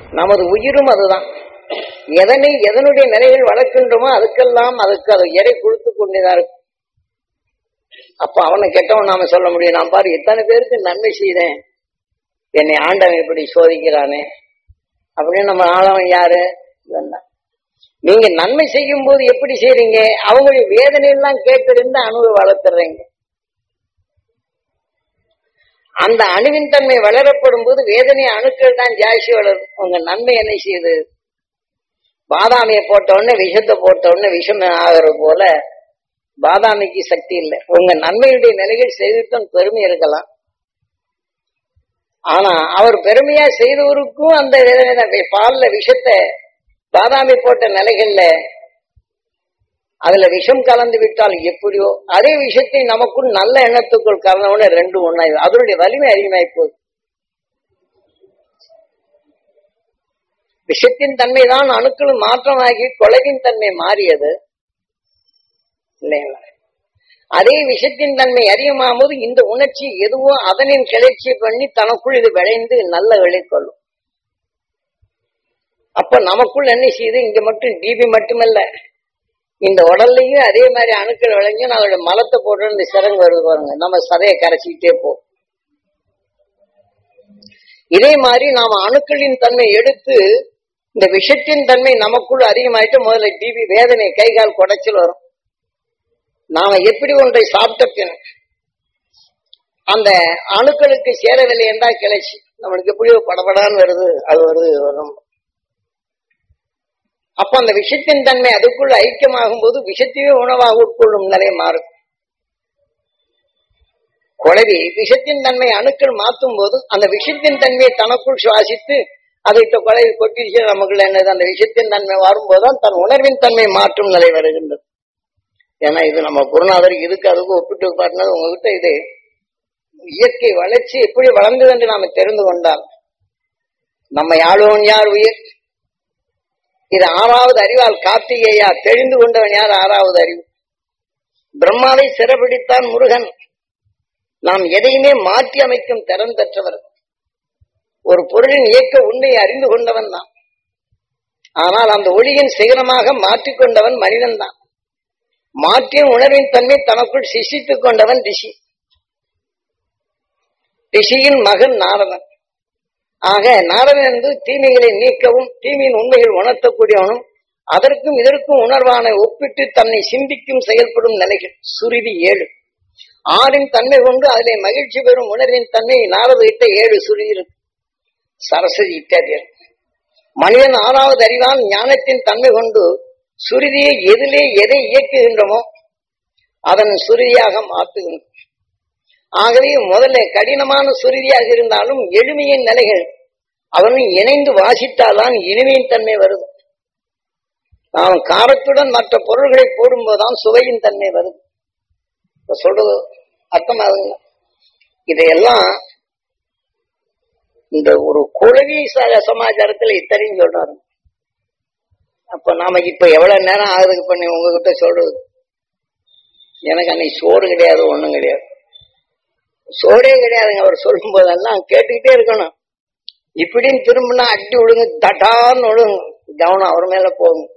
நமது உயிரும் அதுதான் எதனை எதனுடைய நிலையில் வளர்க்கின்றோமோ அதுக்கெல்லாம் அதுக்கு அது எடை கொடுத்து கொண்டுதான் இருக்கும் அப்ப அவனை கெட்டவன் நாம சொல்ல முடியும் நான் பாரு எத்தனை பேருக்கு நன்மை செய்தேன் என்னை ஆண்டவன் இப்படி சோதிக்கிறானே அப்படின்னு நம்ம ஆளவன் யாரு இவன் தான். நீங்க நன்மை செய்யும் போது எப்படி செய்றீங்க அவங்களுடைய வேதனையெல்லாம் கேட்டிருந்து அணுவை வளர்த்துறீங்க அந்த அணுவின் தன்மை வளரப்படும் போது வேதனை அணுக்கள் தான் ஜாஸ்தி வளரும் உங்க நன்மை என்ன செய்யுது பாதாமியை போட்ட உடனே விஷத்தை போட்ட உடனே விஷம் ஆகிறது போல பாதாமிக்கு சக்தி இல்லை உங்க நன்மையுடைய நிலையில் செய்துட்டும் பெருமை இருக்கலாம் ஆனா அவர் பெருமையா செய்தவருக்கும் அந்த வேதனை தான் வே- பால்ல விஷத்தை பாதாமி போட்ட நிலைகள்ல அதுல விஷம் கலந்து விட்டால் எப்படியோ அதே விஷயத்தை நமக்குள் நல்ல எண்ணத்துக்குள் கலந்தவுடனே ரெண்டும் ஒண்ணாயிடும் அதனுடைய வலிமை அதிகமாகி போகுது விஷத்தின் தன்மைதான் அணுக்கள் மாற்றமாகி கொலைவின் தன்மை மாறியது இல்லைங்களா அதே விஷத்தின் தன்மை அதிகமாகும் போது இந்த உணர்ச்சி எதுவோ அதனின் கிளர்ச்சி பண்ணி தனக்குள் இது விளைந்து நல்ல விளைக்கொள்ளும் அப்ப நமக்குள் என்ன செய்யுது இங்க மட்டும் டிபி மட்டுமல்ல இந்த உடல்லையும் அதே மாதிரி அணுக்கள் விளைஞ்சு அதோட மலத்தை போட்டு இந்த சிறங்கு வருது பாருங்க நம்ம சதையை கரைச்சிக்கிட்டே போகும் இதே மாதிரி நாம அணுக்களின் தன்மை எடுத்து இந்த விஷத்தின் தன்மை நமக்குள் அதிகமாயிட்டு முதல்ல டிபி வேதனை கை கால் குடைச்சல் வரும் நாம எப்படி ஒன்றை சாப்பிட்ட பின் அந்த அணுக்களுக்கு சேரவில்லை என்றால் கிளச்சி நம்மளுக்கு எப்படியோ படபடான்னு வருது அது வருது வரும் அப்ப அந்த விஷத்தின் தன்மை அதுக்குள்ள ஐக்கியமாகும் போது விஷத்தையே உணவாக உட்கொள்ளும் நிலை மாறும் குழவி விஷத்தின் தன்மை அணுக்கள் மாற்றும் போது அந்த விஷத்தின் தன்மையை தனக்குள் சுவாசித்து அதை இப்ப குழவி கொட்டிடுச்சு நமக்குள்ள என்னது அந்த விஷத்தின் தன்மை வரும்போதுதான் தன் உணர்வின் தன்மை மாற்றும் நிலை வருகின்றது ஏன்னா இது நம்ம குருநாதர் இதுக்கு அதுக்கு ஒப்பிட்டு பார்த்தது உங்ககிட்ட இது இயற்கை வளர்ச்சி எப்படி வளர்ந்தது என்று நாம தெரிந்து கொண்டால் நம்ம ஆளுவன் யார் உயிர் இது ஆறாவது அறிவால் கார்த்திகேயா தெரிந்து கொண்டவன் யார் ஆறாவது அறிவு பிரம்மாவை சிறப்பிடித்தான் முருகன் நாம் எதையுமே மாற்றி அமைக்கும் திறன் பெற்றவர் ஒரு பொருளின் இயக்க உண்மையை அறிந்து கொண்டவன் தான் ஆனால் அந்த ஒளியின் சிகரமாக மாற்றிக்கொண்டவன் மனிதன் தான் மாற்றிய உணர்வின் தன்மை தனக்குள் சிசித்துக் கொண்டவன் ரிஷி ரிஷியின் மகன் நாரதன் ஆக நாரதன் என்று தீமைகளை நீக்கவும் தீமையின் உண்மைகள் உணர்த்தக்கூடியவனும் அதற்கும் இதற்கும் உணர்வான ஒப்பிட்டு தன்னை சிந்திக்கும் செயல்படும் நிலைகள் சுருதி ஏழு ஆறின் தன்மை கொண்டு அதிலே மகிழ்ச்சி பெறும் உணர்வின் தன்மை நாரத இட்ட ஏழு சுருதி இருக்கு சரஸ்வதி இட்டாரியர் மனிதன் ஆறாவது அறிவான் ஞானத்தின் தன்மை கொண்டு சுருதியை எதிலே எதை இயக்குகின்றமோ அதன் சுருதியாக மாற்றுகின்றோம் ஆகவே முதல்ல கடினமான சுருதியாக இருந்தாலும் எளிமையின் நிலைகள் அவனும் இணைந்து வாசித்தால்தான் இனிமையின் தன்மை வருது நாம் காரத்துடன் மற்ற பொருள்களை போடும்போதுதான் சுவையின் தன்மை வருது இப்ப சொல்றது அர்த்தமாகுங்க இதையெல்லாம் இந்த ஒரு குழவி ச- சமாச்சாரத்துல இத்தனையும் சொல்றாரு அப்ப நாம இப்ப எவ்வளவு நேரம் ஆகுதுக்கு பண்ணி உங்ககிட்ட சொல்றது எனக்கு அன்னைக்கு சோறு கிடையாது ஒண்ணும் கிடையாது சோறே கிடையாதுங்க அவர் சொல்லும் போதெல்லாம் கேட்டுக்கிட்டே இருக்கணும் இப்படின்னு திரும்பினா அடி விழுங்க தட்டான்னு விழுங்க கவனம் அவர் மேல போகும்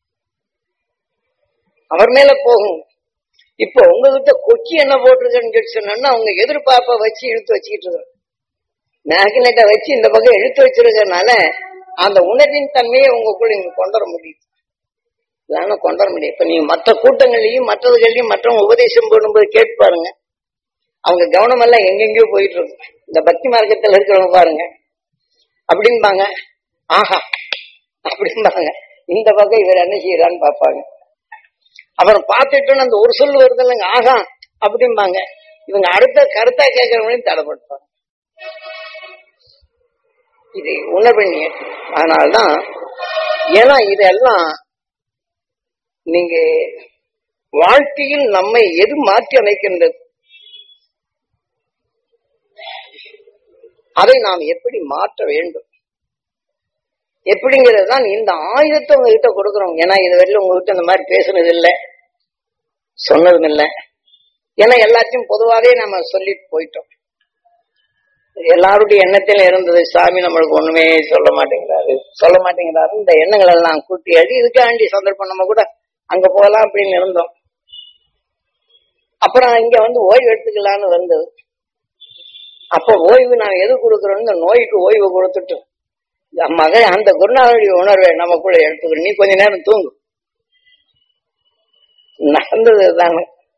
அவர் மேல போகும் இப்போ உங்ககிட்ட கொச்சி என்ன போட்டிருக்கேன்னு சொல்லி சொன்னா உங்க எதிர்பார்ப்பை வச்சு இழுத்து வச்சுக்கிட்டு இருக்கோம் மேக்னெட்டை வச்சு இந்த பக்கம் இழுத்து வச்சிருக்கறனால அந்த உணர்வின் தன்மையை உங்களுக்குள்ள நீங்க கொண்டு வர முடியுது இல்லைன்னா கொண்டு வர முடியும் இப்ப நீங்க மற்ற கூட்டங்கள்லயும் மற்றதுகள்லயும் மற்றவங்க உபதேசம் போடும்போது கேட்டு பாருங்க அவங்க கவனம் எல்லாம் எங்கெங்கயோ போயிட்டு இருக்கும் இந்த பக்தி மார்க்கத்துல இருக்கிறவங்க பாருங்க அப்படிம்பாங்க ஆஹா அப்படிம்பாங்க இந்த பக்கம் இவர் என்ன செய்யறான்னு பார்ப்பாங்க அப்புறம் பார்த்துட்டோன்னு அந்த ஒரு சொல் வருது இல்லைங்க ஆகா அப்படிம்பாங்க இவங்க அடுத்த கருத்தா கேட்கறவங்களையும் தடைப்படுத்துவாங்க இது உணர்வின் இயக்கம் அதனால்தான் ஏன்னா இதெல்லாம் நீங்க வாழ்க்கையில் நம்மை எது மாற்றி அமைக்கின்றது அதை நாம் எப்படி மாற்ற வேண்டும் எப்படிங்கிறது தான் இந்த ஆயுதத்தை உங்ககிட்ட கொடுக்குறோம் ஏன்னா இது வரையில உங்ககிட்ட இந்த மாதிரி பேசுனது இல்லை சொன்னதும் இல்லை ஏன்னா எல்லாத்தையும் பொதுவாகவே நம்ம சொல்லிட்டு போயிட்டோம் எல்லாருடைய எண்ணத்தில இருந்தது சாமி நம்மளுக்கு ஒண்ணுமே சொல்ல மாட்டேங்கிறாரு சொல்ல மாட்டேங்கிறாரு இந்த எண்ணங்கள் எல்லாம் கூட்டி அடி இதுக்காண்டி சந்தர்ப்பம் நம்ம கூட அங்க போகலாம் அப்படின்னு இருந்தோம் அப்புறம் இங்க வந்து ஓய்வு எடுத்துக்கலாம்னு வந்தது அப்ப ஓய்வு நான் எது கொடுக்குறோம் இந்த நோய்க்கு ஓய்வு கொடுத்துட்டு என் மகன் அந்த குருநாதனுடைய உணர்வை நமக்குள்ள எடுத்துக்கணும் நீ கொஞ்ச நேரம் தூங்கு நடந்தது தானே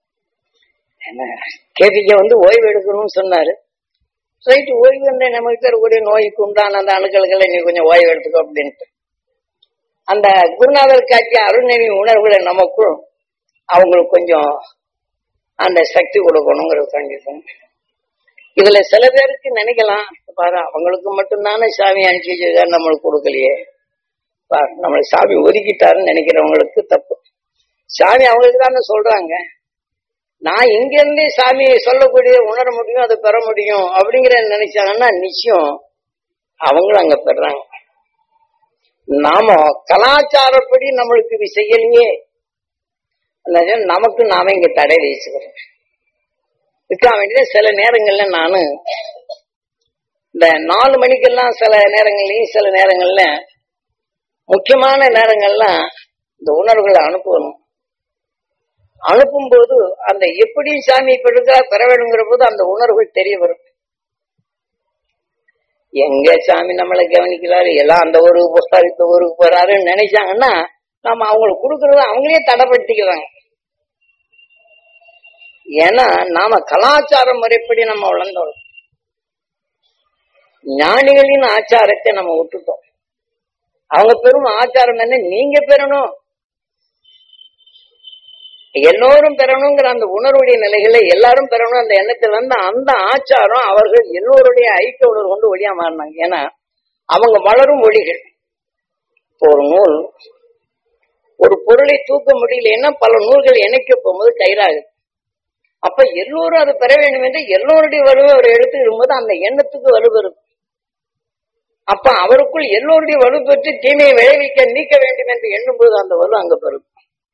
கேபிஜ வந்து ஓய்வு எடுக்கணும்னு சொன்னாரு ரைட்டு ஓய்வு வந்து நமக்கு இருக்கக்கூடிய நோய்க்கு உண்டான அந்த அணுக்களுக்கெல்லாம் நீ கொஞ்சம் ஓய்வு எடுத்துக்கோ அப்படின்ட்டு அந்த குருநாதர் காட்டிய அருள்நெறி உணர்வுகளை நமக்கும் அவங்களுக்கு கொஞ்சம் அந்த சக்தி கொடுக்கணுங்கிறது கண்டிப்போம் இதுல சில பேருக்கு நினைக்கலாம் பாரு அவங்களுக்கு மட்டும்தானே சாமி அனுப்பிச்சு வச்சிருக்காரு நம்மளுக்கு கொடுக்கலையே பாரு நம்மளை சாமி ஒதுக்கிட்டாருன்னு நினைக்கிறவங்களுக்கு தப்பு சாமி அவங்களுக்கு தானே சொல்றாங்க நான் இங்க இருந்தே சாமியை சொல்லக்கூடிய உணர முடியும் அதை பெற முடியும் அப்படிங்கிற நினைச்சாங்கன்னா நிச்சயம் அவங்களும் அங்க பெறாங்க நாம கலாச்சாரப்படி நம்மளுக்கு இது செய்யலையே அதனால நமக்கு நாம இங்க தடை வச்சுக்கிறோம் இருக்க வேண்டியது சில நேரங்கள்ல நானு இந்த நாலு மணிக்கெல்லாம் சில நேரங்கள்லயும் சில நேரங்கள்ல முக்கியமான நேரங்கள்லாம் இந்த உணர்வுகளை அனுப்பணும் அனுப்பும்போது அந்த எப்படி சாமி பெருக்கா பெற வேணுங்கிற போது அந்த உணர்வுகள் தெரிய வரும் எங்க சாமி நம்மளை கவனிக்கிறாரு எல்லாம் அந்த ஊருக்கு போறாரு இந்த ஊருக்கு போறாருன்னு நினைச்சாங்கன்னா நம்ம அவங்களுக்கு கொடுக்கறத அவங்களே தடைப்படுத்திக்கிறாங்க ஏன்னா நாம கலாச்சார முறைப்படி நம்ம வளர்ந்தோம் ஞானிகளின் ஆச்சாரத்தை நம்ம விட்டுட்டோம் அவங்க பெரும் ஆச்சாரம் என்ன நீங்க பெறணும் எல்லோரும் பெறணுங்கிற அந்த உணர்வுடைய நிலைகளை எல்லாரும் பெறணும் அந்த எண்ணத்துல வந்து அந்த ஆச்சாரம் அவர்கள் எல்லோருடைய ஐக்கிய உணர்வு கொண்டு ஒளியா மாறினாங்க ஏன்னா அவங்க வளரும் ஒளிகள் இப்போ ஒரு நூல் ஒரு பொருளை தூக்க முடியலன்னா பல நூல்கள் இணைக்க போகும்போது கயிறாகுது அப்ப எல்லோரும் அதை பெற வேண்டும் என்று எல்லோருடைய வலுவை அவர் எடுத்துக்கிடும் போது அந்த எண்ணத்துக்கு வலு வரும் அப்ப அவருக்குள் எல்லோருடைய வலு பெற்று தீமையை விளைவிக்க நீக்க வேண்டும் என்று எண்ணும் போது அந்த வலு அங்க பெறும்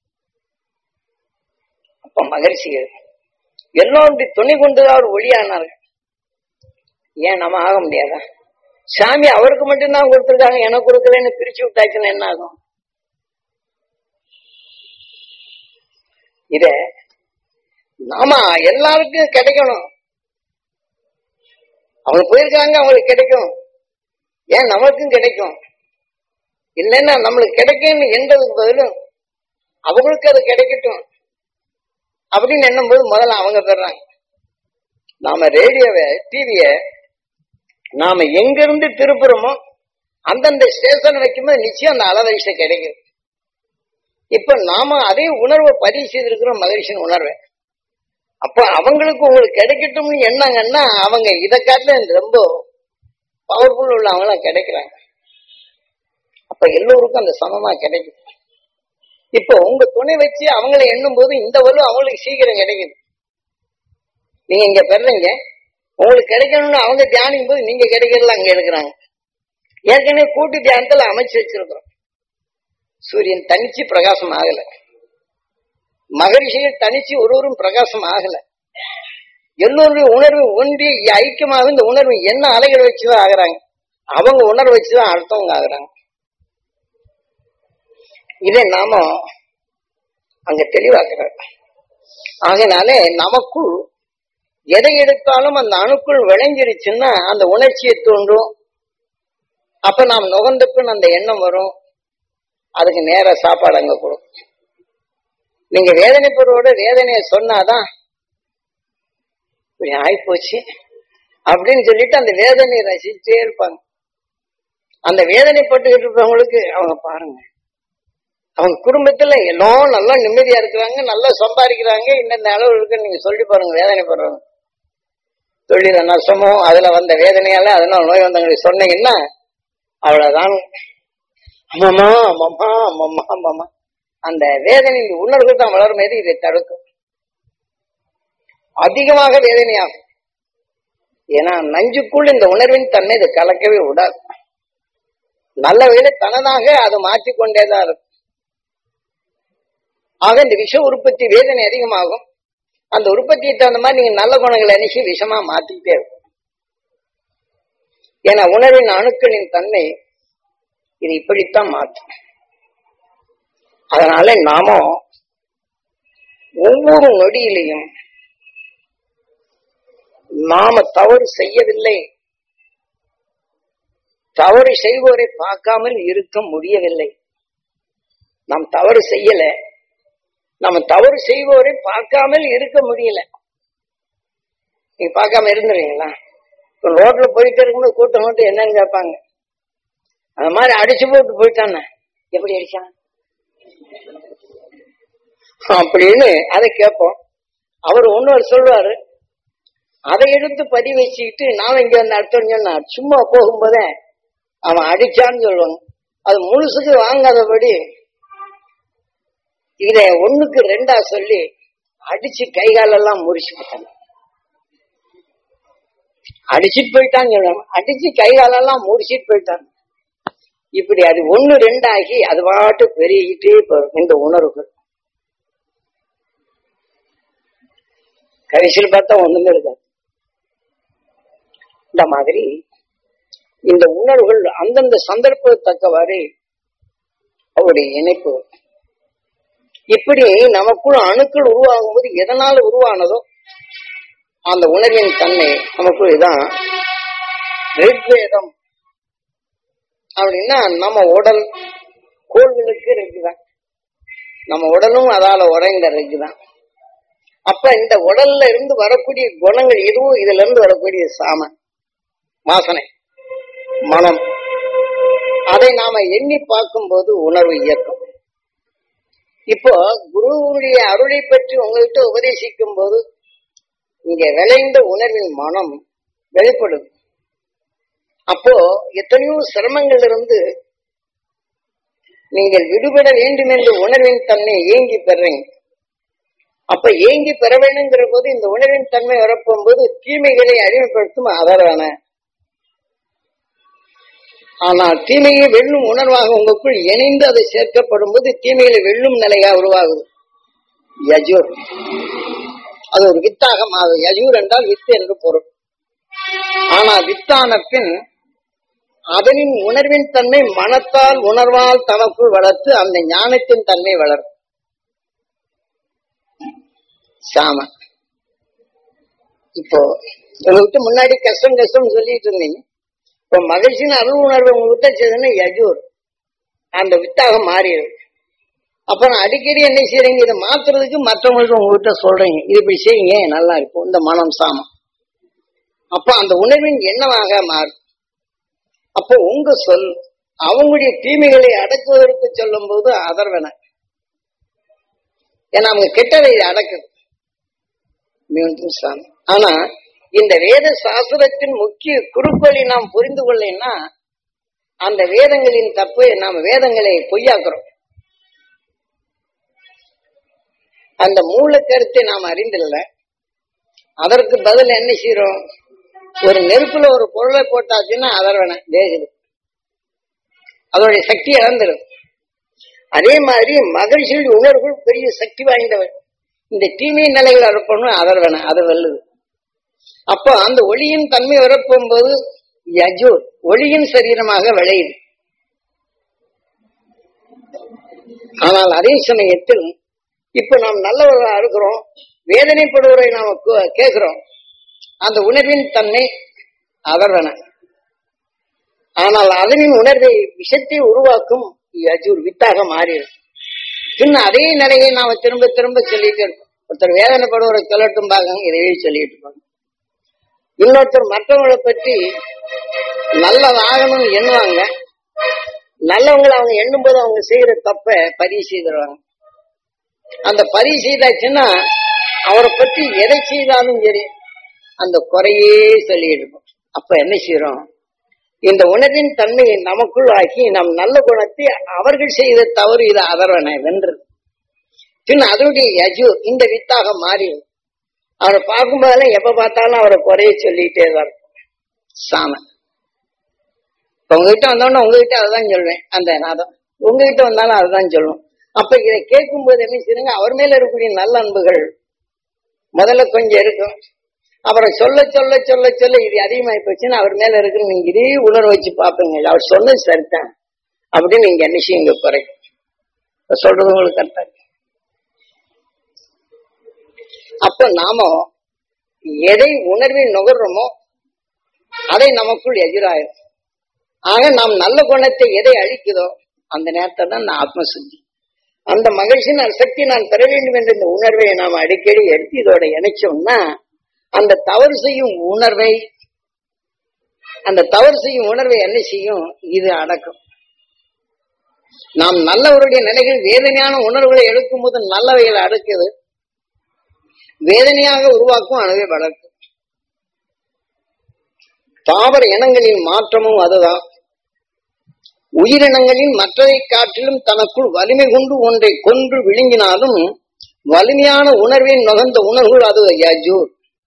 அப்ப மகிழ்ச்சி எல்லோருடைய துணை கொண்டுதான் அவர் ஒளியானார்கள் ஏன் நம்ம ஆக முடியாதா சாமி அவருக்கு மட்டும்தான் கொடுத்துருக்காங்க எனக்கு கொடுக்கலன்னு பிரிச்சு விட்டாச்சுன்னா என்ன ஆகும் இத நாம எல்லாருக்கும் கிடைக்கணும் அவங்க போயிருக்காங்க அவங்களுக்கு கிடைக்கும் ஏன் நமக்கும் கிடைக்கும் இல்லைன்னா நம்மளுக்கு கிடைக்கும்னு என்றதுக்கு பதிலும் அவங்களுக்கு அது கிடைக்கட்டும் அப்படின்னு எண்ணும்போது முதல்ல அவங்க பெறாங்க நாம ரேடியோவை டிவிய நாம எங்க இருந்து திருப்புறோமோ அந்தந்த ஸ்டேஷன் வைக்கும்போது நிச்சயம் அந்த அலவரிசை கிடைக்கும் இப்ப நாம அதே உணர்வை பதிவு செய்திருக்கிறோம் மகிழ்ச்சியின் உணர்வை அப்ப அவங்களுக்கு உங்களுக்கு கிடைக்கட்டும்னு எண்ணாங்கன்னா அவங்க இதை காட்டில ரொம்ப பவர்ஃபுல் உள்ளவங்களாம் கிடைக்கிறாங்க அப்ப எல்லோருக்கும் அந்த சமமா கிடைக்கும் இப்போ உங்க துணை வச்சு அவங்களை எண்ணும் போது இந்த வலு அவங்களுக்கு சீக்கிரம் கிடைக்குது நீங்க இங்க பெறீங்க உங்களுக்கு கிடைக்கணும்னு அவங்க தியானிக்கும் போது நீங்க கிடைக்கிறதுல அங்க எடுக்கிறாங்க ஏற்கனவே கூட்டு தியானத்துல அமைச்சு வச்சிருக்கிறோம் சூரியன் தனிச்சு பிரகாசம் ஆகல மகரிஷிகள் தனிச்சு ஒருவரும் பிரகாசம் ஆகல எல்லோருடைய உணர்வு ஒன்றி ஐக்கியமாக இந்த உணர்வு என்ன அலைகளை வச்சுதான் ஆகுறாங்க அவங்க உணர்வு வச்சுதான் அடுத்தவங்க ஆகுறாங்க இதை நாம அங்க தெளிவாக்குறாங்க ஆகையினாலே நமக்குள் எதை எடுத்தாலும் அந்த அணுக்குள் விளைஞ்சிருச்சுன்னா அந்த உணர்ச்சியை தூண்டும் அப்ப நாம் நுகர்ந்துக்குன்னு அந்த எண்ணம் வரும் அதுக்கு நேர சாப்பாடு அங்க கொடுக்கும் நீங்க வேதனைப்படுவோட வேதனையை சொன்னாதான் இப்படி ஆயிப்போச்சு அப்படின்னு சொல்லிட்டு அந்த வேதனையை ரசிச்சே இருப்பாங்க அந்த வேதனைப்பட்டுக்கிட்டு இருப்பவங்களுக்கு அவங்க பாருங்க அவங்க குடும்பத்துல எல்லாம் நல்லா நிம்மதியா இருக்கிறாங்க நல்லா சம்பாதிக்கிறாங்க இந்தந்த அளவு இருக்குன்னு நீங்க சொல்லி பாருங்க வேதனைப்படுறவங்க தொழில நஷ்டமோ அதுல வந்த வேதனையால அதனால நோய் வந்தவங்களுக்கு சொன்னீங்கன்னா அவ்வளவுதான் அம்மாமா அம்மா அம்மா அம்மா அந்த வேதனை உணர்வு தான் வளரும் போது இதை தடுக்கும் அதிகமாக வேதனையாகும் ஏன்னா நஞ்சுக்குள் இந்த உணர்வின் தன்மை இதை கலக்கவே விடாது நல்ல வேலை தனதாக அது மாற்றிக்கொண்டேதான் இருக்கும் ஆக இந்த விஷ உற்பத்தி வேதனை அதிகமாகும் அந்த உற்பத்திக்கு தகுந்த மாதிரி நீங்க நல்ல குணங்களை அனுப்பி விஷமா மாத்திக்கிட்டே இருக்கும் என உணவின் அணுக்களின் தன்மை இது இப்படித்தான் மாற்றும் அதனால நாம ஒவ்வொரு நொடியிலையும் நாம தவறு செய்யவில்லை தவறு செய்வோரை பார்க்காமல் இருக்க முடியவில்லை நாம் தவறு செய்யல நம்ம தவறு செய்வோரை பார்க்காமல் இருக்க முடியல நீங்க பார்க்காம இருந்துருவீங்களா இப்ப ரோட்ல போயிட்டு இருக்கும்போது கூட்டம் மட்டும் என்னன்னு கேட்பாங்க அந்த மாதிரி அடிச்சு போட்டு போயிட்டானே எப்படி அடிச்சான் அப்படின்னு அதை கேட்போம் அவர் ஒன்னொரு சொல்லுவாரு அதை எடுத்து பதிவு வச்சுக்கிட்டு நாம இங்க வந்து அடுத்தோன்னு சொன்னா சும்மா போகும்போதே அவன் அடிச்சான்னு சொல்லுவாங்க அது முழுசுக்கு வாங்காதபடி இத ஒண்ணுக்கு ரெண்டா சொல்லி அடிச்சு கை காலெல்லாம் முறிச்சு விட்டாங்க அடிச்சிட்டு போயிட்டான்னு சொல்லுவாங்க அடிச்சு கை காலெல்லாம் முறிச்சிட்டு போயிட்டாங்க இப்படி அது ஒண்ணு ரெண்டாகி அது பாட்டு பெருகிட்டே போகும் இந்த உணர்வுகள் கடைசியில் பார்த்தா ஒண்ணுமே இருக்காது இந்த மாதிரி இந்த உணர்வுகள் அந்தந்த சந்தர்ப்பத்துக்கு தக்கவாறு அவருடைய இணைப்பு இப்படி நமக்குள் அணுக்கள் உருவாகும் போது எதனால உருவானதோ அந்த உணர்வின் தன்மை நமக்குள் இதான் ரிக்வேதம் அப்படின்னா நம்ம உடல் கோள்களுக்கு இருக்குதான் நம்ம உடலும் அதால உடைந்த இருக்குதான் அப்ப இந்த உடல்ல இருந்து வரக்கூடிய குணங்கள் எதுவும் இதுல இருந்து வரக்கூடிய சாம வாசனை மனம் அதை நாம எண்ணி பார்க்கும்போது உணர்வு இயக்கம் இப்போ குருவுடைய அருளை பற்றி உங்கள்கிட்ட உபதேசிக்கும் போது இங்க விளைந்த உணர்வின் மனம் வெளிப்படுது அப்போ எத்தனையோ சிரமங்கள் இருந்து நீங்கள் விடுபட வேண்டும் என்ற உணர்வின் தன்மை ஏங்கி பெறீங்க அப்ப ஏங்கி பெற வேணுங்கிற போது இந்த உணர்வின் தன்மை வரப்போகும்போது தீமைகளை அடிமைப்படுத்தும் அதரான ஆனால் தீமையை வெல்லும் உணர்வாக உங்களுக்குள் இணைந்து அதை சேர்க்கப்படும் போது தீமைகளை வெல்லும் நிலையா உருவாகுது யஜூர் அது ஒரு வித்தாக மாறும் யஜூர் என்றால் வித்து என்று பொருள் ஆனா வித்தான பின் அதனின் உணர்வின் தன்மை மனத்தால் உணர்வால் தனக்குள் வளர்த்து அந்த ஞானத்தின் தன்மை வளரும் சாம இப்போ உங்ககிட்ட முன்னாடி கஷ்டம் கஷ்டம் சொல்லிட்டு இருந்தீங்க இப்ப மகிழ்ச்சியின் அருள் உணர்வு உங்ககிட்ட செய்ததுன்னா யஜூர் அந்த வித்தாக மாறிடும் அப்ப நான் அடிக்கடி என்ன செய்யறீங்க இதை மாத்துறதுக்கு மற்றவங்களுக்கு உங்ககிட்ட சொல்றீங்க இது இப்படி செய்யுங்க நல்லா இருக்கும் இந்த மனம் சாமம் அப்ப அந்த உணர்வின் எண்ணமாக மாறும் அப்போ உங்க சொல் அவங்களுடைய தீமைகளை அடக்குவதற்கு சொல்லும் போது அதர்வன ஏன்னா அவங்க கெட்டதை அடக்குது மீண்டும் சாமி ஆனா இந்த வேத சாஸ்திரத்தின் முக்கிய குறுக்கோளை நாம் புரிந்து கொள்ளேன்னா அந்த வேதங்களின் தப்பு நாம் வேதங்களை பொய்யாக்குறோம் அந்த மூல கருத்தை நாம் அறிந்தில்ல அதற்கு பதில் என்ன செய்யறோம் ஒரு நெருப்புல ஒரு பொருளை போட்டாச்சுன்னா அதர்வன தேகுது அதோடைய சக்தி இழந்துடும் அதே மாதிரி மகிழ்ச்சியுடைய உணர்வுகள் பெரிய சக்தி வாய்ந்தவர் இந்த தீமை நிலைகள் அறுப்பணும் அதர்வன அது வெல்லுது அப்போ அந்த ஒளியின் தன்மை வரப்போகும்போது யஜூர் ஒளியின் சரீரமாக விளையுது ஆனால் அதே சமயத்தில் இப்ப நாம் நல்லவர்களா இருக்கிறோம் வேதனைப்படுவரை நாம கேட்கிறோம் அந்த உணர்வின் தன்மை அதர்வன ஆனால் அதனின் உணர்வை விஷத்தை உருவாக்கும் யஜூர் வித்தாக மாறிடும் பின் அதே நிலையை நாம திரும்ப திரும்ப சொல்லிட்டு இருக்கோம் ஒருத்தர் வேதனைப்படுவரை சொல்லட்டும் பாங்க இதையே சொல்லிட்டு இருப்பாங்க இன்னொருத்தர் மற்றவங்களை பற்றி நல்லதாகணும்னு எண்ணுவாங்க நல்லவங்களை அவங்க எண்ணும் போது அவங்க செய்யற தப்ப பதிவு செய்திருவாங்க அந்த பதிவு செய்தாச்சுன்னா அவரை பற்றி எதை செய்தாலும் சரி அந்த குறையே சொல்லிட்டு இருக்கோம் அப்ப என்ன செய்யறோம் இந்த உணர்வின் தன்மையை நமக்குள் ஆக்கி நம் நல்ல குணத்தை அவர்கள் செய்த தவறு இது அதர்வனை வென்று பின் அதனுடைய யஜு இந்த வித்தாக மாறிடும் அவரை பார்க்கும்போதெல்லாம் எப்ப பார்த்தாலும் அவரை குறைய சொல்லிட்டே தான் இருக்கும் சாமன் உங்ககிட்ட வந்தோடனே உங்ககிட்ட அதுதான் சொல்வேன் அந்த நாதம் உங்ககிட்ட வந்தாலும் அதுதான் சொல்லும் அப்ப இதை கேட்கும் போது என்ன செய்யுங்க அவர் மேல இருக்கக்கூடிய நல்ல அன்புகள் முதல்ல கொஞ்சம் இருக்கும் அவரை சொல்ல சொல்ல சொல்ல சொல்ல இது அதிகமாயி போச்சுன்னா அவர் மேல இருக்கிற நீங்க இதே உணர்வு வச்சு பாப்பீங்க அவர் சொன்னது சரிதான் அப்படின்னு நீங்க என்ன செய்யுங்க குறைக்கும் இப்ப சொல்றது உங்களுக்கு கரெக்டா இருக்கு. அப்ப நாம எதை உணர்வில் நுகர்றோமோ அதை நமக்குள் எதிராயிரும் ஆக நாம் நல்ல குணத்தை எதை அழிக்குதோ அந்த நேரத்தை தான் நான் ஆத்மசுத்தி அந்த மகிழ்ச்சியின் சக்தி நான் பெற வேண்டும் என்ற இந்த உணர்வை நாம் அடிக்கடி எடுத்து இதோட இணைச்சோம்னா அந்த தவறு செய்யும் உணர்வை அந்த தவறு செய்யும் உணர்வை என்ன செய்யும் இது அடக்கும் நாம் நல்லவருடைய நிலைகள் வேதனையான உணர்வுகளை எடுக்கும் போது நல்லவைகளை அடக்குது வேதனையாக உருவாக்கும் அணுவை வளர்க்கும் தாவர இனங்களின் மாற்றமும் அதுதான் உயிரினங்களின் மற்றதை காட்டிலும் தனக்குள் வலிமை கொண்டு ஒன்றை கொன்று விழுங்கினாலும் வலிமையான உணர்வின் நுகர்ந்த உணர்வுகள் அது யஜூர்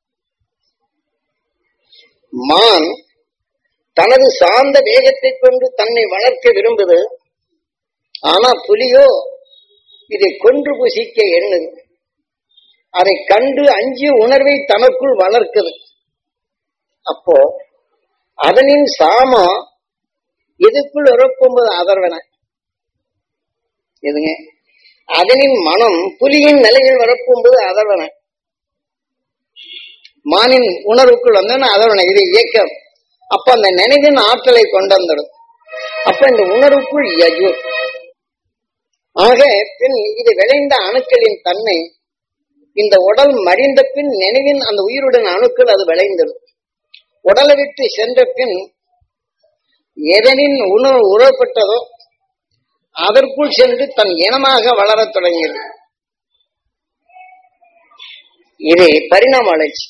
மான் தனது சார்ந்த வேகத்தை கொண்டு தன்னை வளர்க்க விரும்புது ஆனா புலியோ இதை கொன்று புசிக்க எண்ணுது அதை கண்டு அஞ்சிய உணர்வை தனக்குள் வளர்க்குது அப்போ அதனின் சாமம் இதுக்குள் இறக்கும்போது அதர்வன எதுங்க அதனின் மனம் புலியின் நிலையில் வரப்போகும்போது அதர்வன மானின் உணர்வுக்குள் வந்தோன்னா அதர்வன இது இயக்கம் அப்ப அந்த நினைவின் ஆற்றலை கொண்டு வந்துடும் அப்ப இந்த உணர்வுக்குள் யஜு ஆக பின் இது விளைந்த அணுக்களின் தன்மை இந்த உடல் மடிந்த பின் நினைவின் அந்த உயிருடன் அணுக்கள் அது விளைந்திடும் உடலை விட்டு சென்ற பின் எதனின் உணவு உறப்பட்டதோ அதற்குள் சென்று தன் இனமாக வளரத் தொடங்கியது இது பரிணாம வளர்ச்சி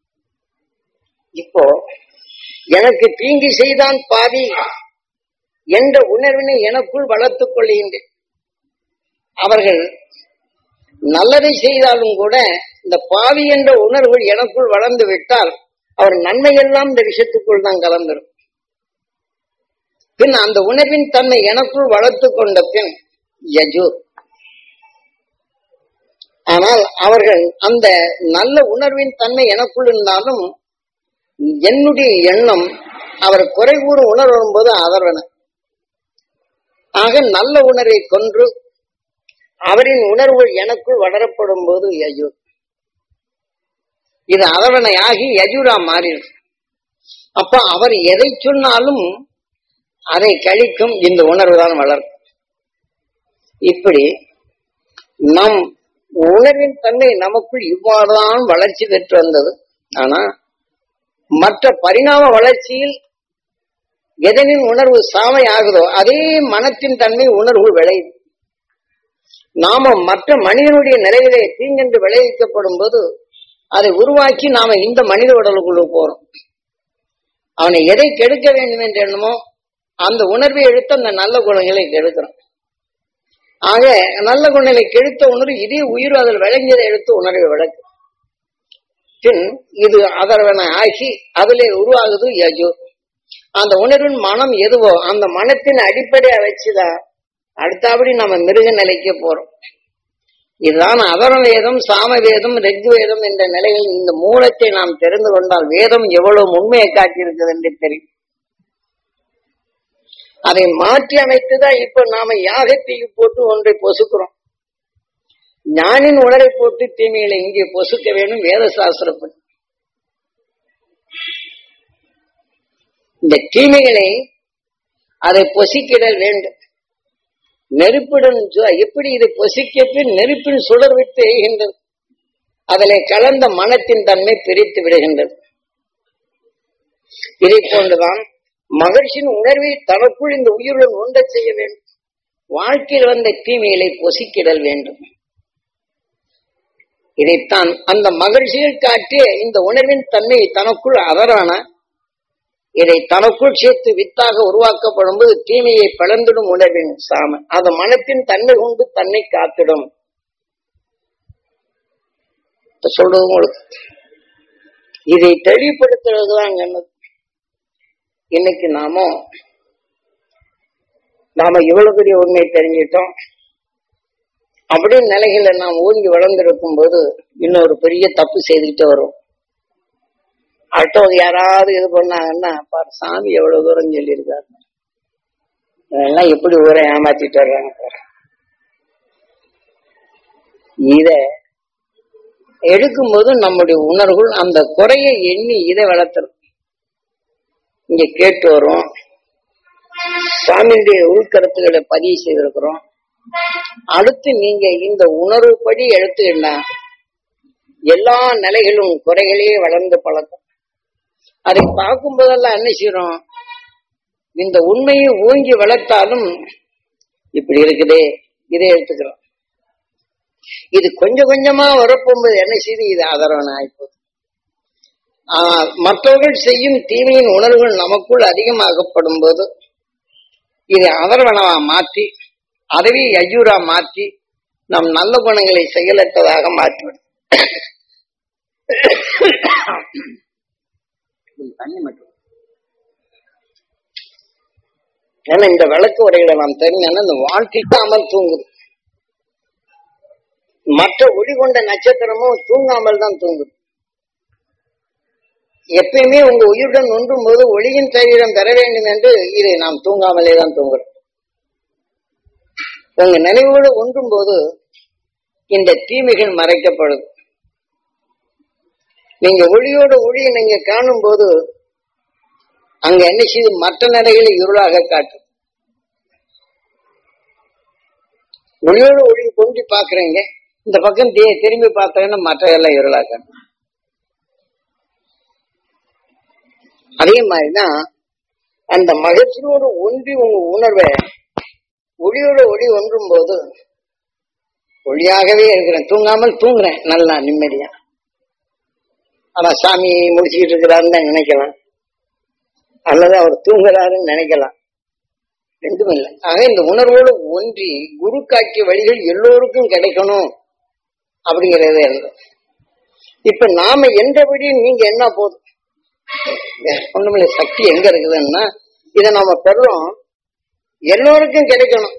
இப்போ எனக்கு தீங்கு செய்தான் பாவி என்ற உணர்வினை எனக்குள் வளர்த்துக் கொள்கின்றேன் அவர்கள் நல்லதை செய்தாலும் கூட இந்த பாவி என்ற உணர்வு எனக்குள் வளர்ந்து விட்டால் அவர் நன்மை எல்லாம் இந்த விஷயத்துக்குள் தான் கலந்துரும் பின் அந்த உணர்வின் தன்மை எனக்குள் வளர்த்து கொண்ட பின் யஜு ஆனால் அவர்கள் அந்த நல்ல உணர்வின் தன்மை எனக்குள் இருந்தாலும் என்னுடைய எண்ணம் அவர் குறை கூறும் உணர்வு வரும்போது அதர்வன ஆக நல்ல உணர்வை கொன்று அவரின் உணர்வுகள் எனக்குள் வளரப்படும் போது யஜு இது அதவனை ஆகி யஜுரா மாறிடும் அப்ப அவர் எதை சொன்னாலும் அதை கழிக்கும் இந்த உணர்வு தான் வளரும் இப்படி நம் உணர்வின் தன்மை நமக்குள் இவ்வாறுதான் வளர்ச்சி பெற்று வந்தது ஆனா மற்ற பரிணாம வளர்ச்சியில் எதனின் உணர்வு சாமை ஆகுதோ அதே மனத்தின் தன்மை உணர்வு விளையுது நாம மற்ற மனிதனுடைய நிலையிலே தீங்கென்று விளைவிக்கப்படும் போது அதை உருவாக்கி நாம இந்த மனித உடலுக்குள்ள போறோம் அவனை எதை கெடுக்க வேண்டும் என்று எண்ணுமோ அந்த உணர்வை எடுத்து அந்த நல்ல குணங்களை கெடுக்கிறோம் ஆக நல்ல குணங்களை கெடுத்த உணர்வு இதே உயிர் அதில் விளங்கியதை எடுத்து உணர்வை விளக்கு பின் இது அதர்வன ஆகி அதிலே உருவாகுது யஜு அந்த உணர்வின் மனம் எதுவோ அந்த மனத்தின் அடிப்படையை வச்சுதான் அடுத்தபடி நம்ம மிருக நிலைக்கு போறோம் இதுதான் அதர்வ வேதம் சாம வேதம் ரெக்கு வேதம் என்ற நிலையில் இந்த மூலத்தை நாம் தெரிந்து கொண்டால் வேதம் எவ்வளவு உண்மையை காட்டியிருக்கிறது என்று தெரியும் அதை மாற்றி அமைத்துதான் இப்ப நாம யாகத்தீக்கு போட்டு ஒன்றை பொசுக்கிறோம் ஞானின் உணரை போட்டு தீமைகளை இங்கே பொசுக்க வேண்டும் வேத சாஸ்திரப்படி இந்த தீமைகளை அதை பொசிக்கிடல் வேண்டும் நெருப்புடன் சு- எப்படி இது பொசிக்க பின் நெருப்பின் சுடர் விட்டு எய்கின்றது அதிலே கலந்த மனத்தின் தன்மை பிரித்து விடுகின்றது இதை போன்றுதான் மகர்ஷின் உணர்வை தனக்குள் இந்த உயிருடன் ஒன்றச் செய்ய வேண்டும் வாழ்க்கையில் வந்த தீமைகளை பொசிக்கிடல் வேண்டும் இதைத்தான் அந்த மகிழ்ச்சியில் காட்டிய இந்த உணர்வின் தன்மை தனக்குள் அதரான இதை தனக்குள் சேர்த்து வித்தாக உருவாக்கப்படும் போது தீமையை பிளந்திடும் உணர்வின் சாம அது மனத்தின் தன்மை கொண்டு தன்னை காத்திடும் இப்ப சொல்றது உங்களுக்கு இதை தெளிவுபடுத்துறதுதான் சொன்னது இன்னைக்கு நாம நாம இவ்வளவு பெரிய உண்மையை தெரிஞ்சிட்டோம் அப்படின்னு நிலைகளை நாம் ஓங்கி வளர்ந்திருக்கும் போது இன்னொரு பெரிய தப்பு செய்துக்கிட்டு வரும் அடுத்தவங்க யாராவது இது பண்ணாங்கன்னா பாரு சாமி எவ்வளவு தூரம் சொல்லியிருக்காரு இதெல்லாம் எப்படி ஊரை ஏமாத்திட்டு வர்றாங்க பாரு இத எடுக்கும்போது நம்முடைய உணர்வுகள் அந்த குறையை எண்ணி இதை வளர்த்துரும் இங்க கேட்டு வரும் சாமியுடைய உள்கருத்துக்களை பதிவு செய்திருக்கிறோம் அடுத்து நீங்க இந்த உணர்வு படி எடுத்துக்கிட்டா எல்லா நிலைகளும் குறைகளே வளர்ந்து பழக்கம் அதை பார்க்கும் போதெல்லாம் என்ன செய்யறோம் இந்த உண்மையை ஓங்கி வளர்த்தாலும் இப்படி இருக்குதே இதை எடுத்துக்கிறோம் இது கொஞ்சம் கொஞ்சமா வரப்போகும்போது என்ன செய்து இது ஆதரவன் ஆயிப்போகுது ஆனால் மற்றவர்கள் செய்யும் தீமையின் உணர்வுகள் நமக்குள் அதிகமாகப்படும் போது இதை அதர்வனவா மாற்றி அதவே ஐயூரா மாற்றி நம் நல்ல குணங்களை செயலற்றதாக மாற்றிவிடும் தண்ணி மட்டும் ஏன்னா இந்த விளக்கு உரைகளை நாம் தெரிஞ்சோன்னா இந்த வாழ்க்கைக்கு அமல் தூங்குது மற்ற ஒளி கொண்ட நட்சத்திரமும் தூங்காமல் தான் தூங்குது எப்பயுமே உங்க உயிருடன் ஒன்றும் போது ஒளியின் சரீரம் பெற வேண்டும் என்று இதை நாம் தூங்காமலே தான் தூங்குறோம் உங்க நினைவோடு ஒன்றும் போது இந்த தீமைகள் மறைக்கப்படுது நீங்க ஒளியோட ஒளியை நீங்க காணும் போது அங்க என்ன செய்து மற்ற நிலைகளை இருளாக காட்டும் ஒளியோட ஒளி கொண்டு பாக்குறீங்க இந்த பக்கம் தே- திரும்பி பார்த்தீங்கன்னா மற்ற எல்லாம் இருளாக காட்டும் அதே மாதிரிதான் அந்த மகிழ்ச்சியோடு ஒன்றி உங்க உணர்வை ஒளியோட ஒளி ஒன்றும் போது ஒளியாகவே இருக்கிறேன் தூங்காமல் தூங்குறேன் நல்லா நிம்மதியா ஆனா சாமி முடிச்சுக்கிட்டு இருக்கிறாருன்னு தான் நினைக்கலாம் அல்லது அவர் தூங்குறாருன்னு நினைக்கலாம் ரெண்டும் இல்லை ஆக இந்த உணர்வோடு ஒன்றி குரு காட்டிய வழிகள் எல்லோருக்கும் கிடைக்கணும் அப்படிங்கறது இருந்தது இப்ப நாம எந்த வழியும் நீங்க என்ன போதும் ஒண்ணுமில்ல சக்தி எங்க இருக்குதுன்னா இதை நாம பெறோம் எல்லோருக்கும் கிடைக்கணும்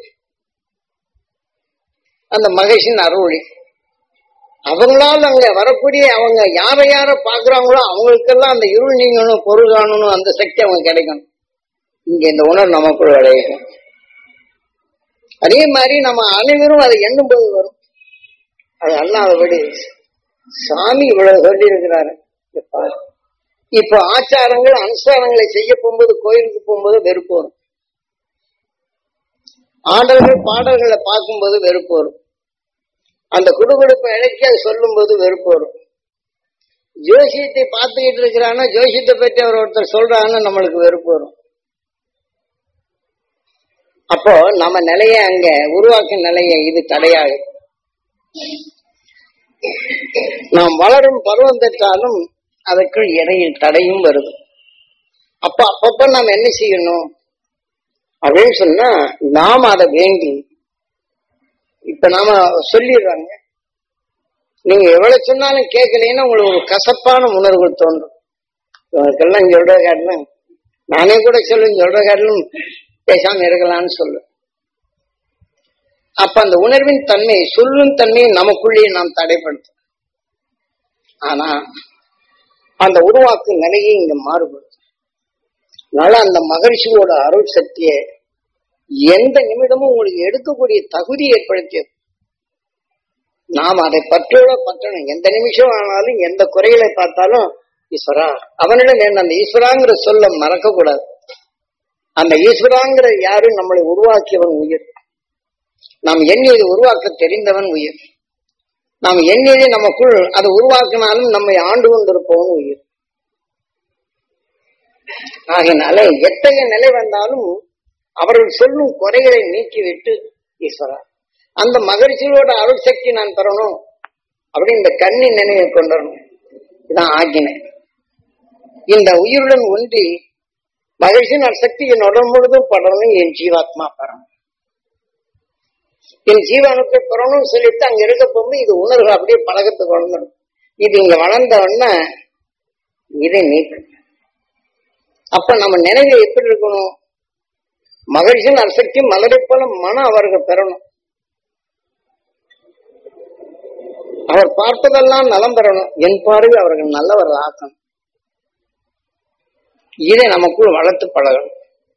அந்த மகேஷின் அருளி அவங்களால அங்க வரக்கூடிய அவங்க யார யார பாக்குறாங்களோ அவங்களுக்கெல்லாம் அந்த இருள் நீங்கணும் பொருள் காணணும் அந்த சக்தி அவங்க கிடைக்கணும் இங்க இந்த உணர்வு நமக்குள் விளையும் அதே மாதிரி நம்ம அனைவரும் அதை எண்ணும் போது வரும் அது அல்லாதபடி சாமி இவ்வளவு சொல்லி இருக்கிறாரு இப்ப ஆச்சாரங்கள் அனுஷ்டானங்களை செய்ய போகும்போது கோயிலுக்கு போகும்போது வெறுப்பு வரும் ஆடல்கள் பாடல்களை பார்க்கும்போது வெறுப்பு வரும் அந்த குடுகுடுப்பை இழைக்கி அது சொல்லும் போது வெறுப்பு வரும் ஜோசியத்தை பார்த்துக்கிட்டு இருக்கிறான்னா ஜோசியத்தை பற்றி அவர் ஒருத்தர் சொல்றாங்கன்னா நம்மளுக்கு வெறுப்பு வரும் அப்போ நம்ம நிலைய அங்க உருவாக்கும் நிலைய இது தடையாகும் நாம் வளரும் பருவம் பெற்றாலும் அதற்குள் இடையில் தடையும் வருது அப்ப அப்பப்ப நாம் என்ன செய்யணும் அப்படின்னு சொன்னா நாம் அதை வேண்டி இப்ப நாம சொல்லிடுறாங்க நீங்க எவ்வளவு சொன்னாலும் கேட்கலைன்னா உங்களுக்கு ஒரு கசப்பான உணர்வுகள் தோன்றும் உனக்கெல்லாம் சொல்ற காட்டிலும் நானே கூட சொல்லுவேன் சொல்ற காட்டிலும் பேசாம இருக்கலாம்னு சொல்லு அப்ப அந்த உணர்வின் தன்மை சொல்லும் தன்மையை நமக்குள்ளேயே நாம் தடைப்படுத்தும் ஆனா அந்த உருவாக்கும் நிலையை இங்க மாறுபடும் அதனால அந்த மகிழ்ச்சியோட அருள் சக்தியை எந்த நிமிடமும் உங்களுக்கு எடுக்கக்கூடிய தகுதி ஏற்படுத்தியது நாம் அதை பற்றோட பற்றணும் எந்த நிமிஷம் ஆனாலும் எந்த குறைகளை பார்த்தாலும் ஈஸ்வரா அவனிடம் என்ன அந்த ஈஸ்வராங்கிற சொல்ல மறக்க கூடாது அந்த ஈஸ்வராங்கிற யாரு நம்மளை உருவாக்கியவன் உயிர் நாம் எண்ணியதை உருவாக்க தெரிந்தவன் உயிர் நாம் எண்ணியதை நமக்குள் அதை உருவாக்கினாலும் நம்மை ஆண்டு கொண்டிருப்பவன் உயிர் ஆகையினால எத்தகைய நிலை வந்தாலும் அவர்கள் சொல்லும் குறைகளை நீக்கிவிட்டு ஈஸ்வரா அந்த மகிழ்ச்சியோட அருள் சக்தி நான் பெறணும் அப்படி இந்த கண்ணின் நினைவை கொண்டணும் இதான் ஆக்கினை இந்த உயிருடன் ஒன்றி மகிழ்ச்சியின் சக்தி என் உடல் முழுதும் படணும் என் ஜீவாத்மா பெறணும் என் ஜீவானுக்கு பெறணும்னு சொல்லிட்டு அங்க இருக்க போகும்போது இது உணர்வு அப்படியே பழகத்துக்கு வளர்ந்துடும் இது இங்க வளர்ந்த உடனே இதை நீக்கும் அப்ப நம்ம நினைவு எப்படி இருக்கணும் மகிழ்ச்சியின் அசக்தி மலரை போல மனம் அவர்கள் பெறணும் அவர் பார்ப்பதெல்லாம் நலம் பெறணும் என் பார்வை அவர்கள் நல்லவர் ஆக்கணும் இதை நமக்குள் வளர்த்து பழகணும்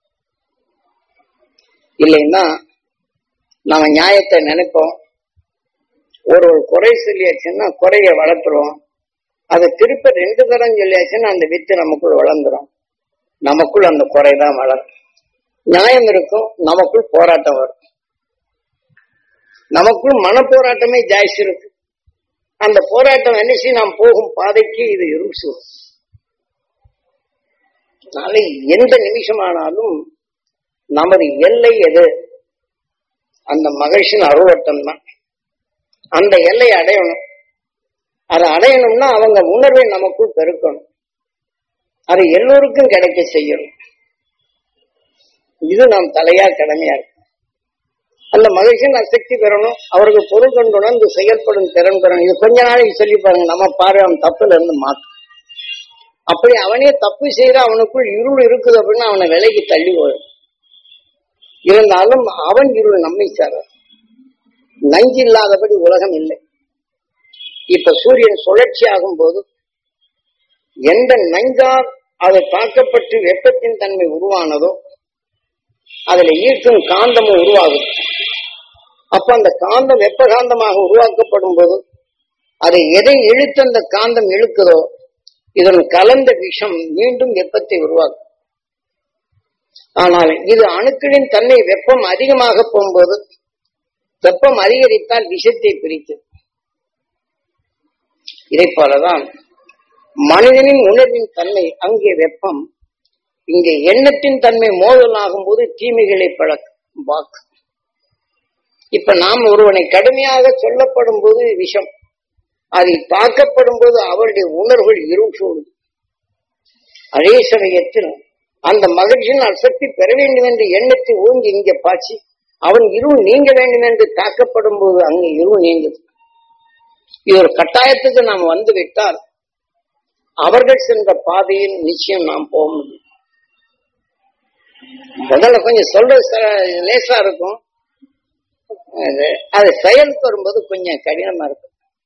இல்லைன்னா நம்ம நியாயத்தை நினைப்போம் ஒரு ஒரு குறை சொல்லியாச்சுன்னா குறைய வளர்த்துருவோம் அதை திருப்ப ரெண்டு தரம் சொல்லியாச்சுன்னா அந்த வித்து நமக்குள் வளர்ந்துரும் நமக்குள் அந்த குறைதான் வளரும் நியாயம் இருக்கும் நமக்குள் போராட்டம் வரும் நமக்குள் மன போராட்டமே ஜாஸ்தி இருக்கு அந்த போராட்டம் என்ன செய்ய நாம் போகும் பாதைக்கு இது இருசு நாளை எந்த நிமிஷமானாலும் நமது எல்லை எது அந்த மகிழ்ச்சியின் அருவட்டம் தான் அந்த எல்லையை அடையணும் அதை அடையணும்னா அவங்க உணர்வை நமக்குள் பெருக்கணும் அது எல்லோருக்கும் கிடைக்க செய்யணும் இது நாம் தலையா கடமையா இருக்கு அந்த மகிழ்ச்சியின் அசக்தி பெறணும் அவருக்கு பொருள் கொண்டு உணர்ந்து செயல்படும் திறன் பெறணும் இது கொஞ்ச நாளைக்கு சொல்லி பாருங்க நம்ம பார்வை அவன் தப்புல இருந்து மாற்றும் அப்படி அவனே தப்பு செய்த அவனுக்குள் இருள் இருக்குது அப்படின்னு அவனை விலைக்கு தள்ளி போயிடும் இருந்தாலும் அவன் இருள் நம்மை சார் நஞ்சு இல்லாதபடி உலகம் இல்லை இப்ப சூரியன் சுழற்சி ஆகும் போது எந்த நஞ்சால் அது தாக்கப்பட்டு வெப்பத்தின் தன்மை உருவானதோ அதுல ஈர்க்கும் காந்தமும் உருவாகும் அப்ப அந்த காந்தம் வெப்ப காந்தமாக உருவாக்கப்படும் போது அதை எதை இழுத்து அந்த காந்தம் இழுக்குதோ இதன் கலந்த விஷம் மீண்டும் வெப்பத்தை உருவாக்கும் ஆனால் இது அணுக்களின் தன்மை வெப்பம் அதிகமாக போகும்போது வெப்பம் அதிகரித்தால் விஷத்தை பிரிக்கும் இதை போலதான் மனிதனின் உணர்வின் தன்மை அங்கே வெப்பம் இங்கே எண்ணத்தின் தன்மை மோதல் ஆகும்போது தீமைகளை பழக்கும் வாக்கு இப்ப நாம் ஒருவனை கடுமையாக சொல்லப்படும் போது விஷம் அதை தாக்கப்படும் போது அவருடைய உணர்வுகள் இருள் சூழும் அதே சமயத்தில் அந்த மகிழ்ச்சியின் அசக்தி பெற வேண்டும் என்ற எண்ணத்தை ஓங்கி இங்கே பாய்ச்சி அவன் இருள் நீங்க வேண்டும் என்று தாக்கப்படும் போது அங்கே இருள் நீங்குது இது ஒரு கட்டாயத்துக்கு நாம் வந்து விட்டால் அவர்கள் சென்ற பாதையில் நிச்சயம் நாம் போக முடியும் முதல்ல கொஞ்சம் சொல்றது ச- லேசா இருக்கும் அது- அது செயலுக்கு வரும்போது கொஞ்சம் கடினமா இருக்கும்